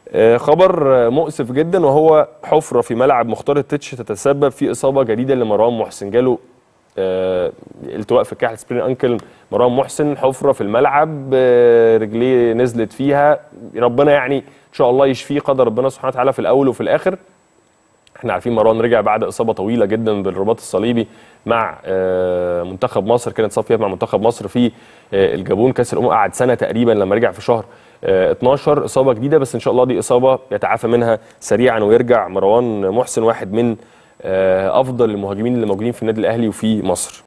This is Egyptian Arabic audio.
آه، خبر آه، مؤسف جدا وهو حفره في ملعب مختار التتش تتسبب في اصابه جديده لمروان محسن جاله آه، التواء في كاحل سبرين انكل مروان محسن حفره في الملعب آه، رجليه نزلت فيها ربنا يعني ان شاء الله يشفيه قدر ربنا سبحانه وتعالى في الاول وفي الاخر احنا عارفين مروان رجع بعد اصابه طويله جدا بالرباط الصليبي مع آه، منتخب مصر كانت اتصاب فيها مع منتخب مصر في آه، الجابون كاس الامم قعد سنه تقريبا لما رجع في شهر آه، 12 اصابه جديده بس ان شاء الله دي اصابه يتعافى منها سريعا ويرجع مروان محسن واحد من آه، افضل المهاجمين اللي موجودين في النادي الاهلي وفي مصر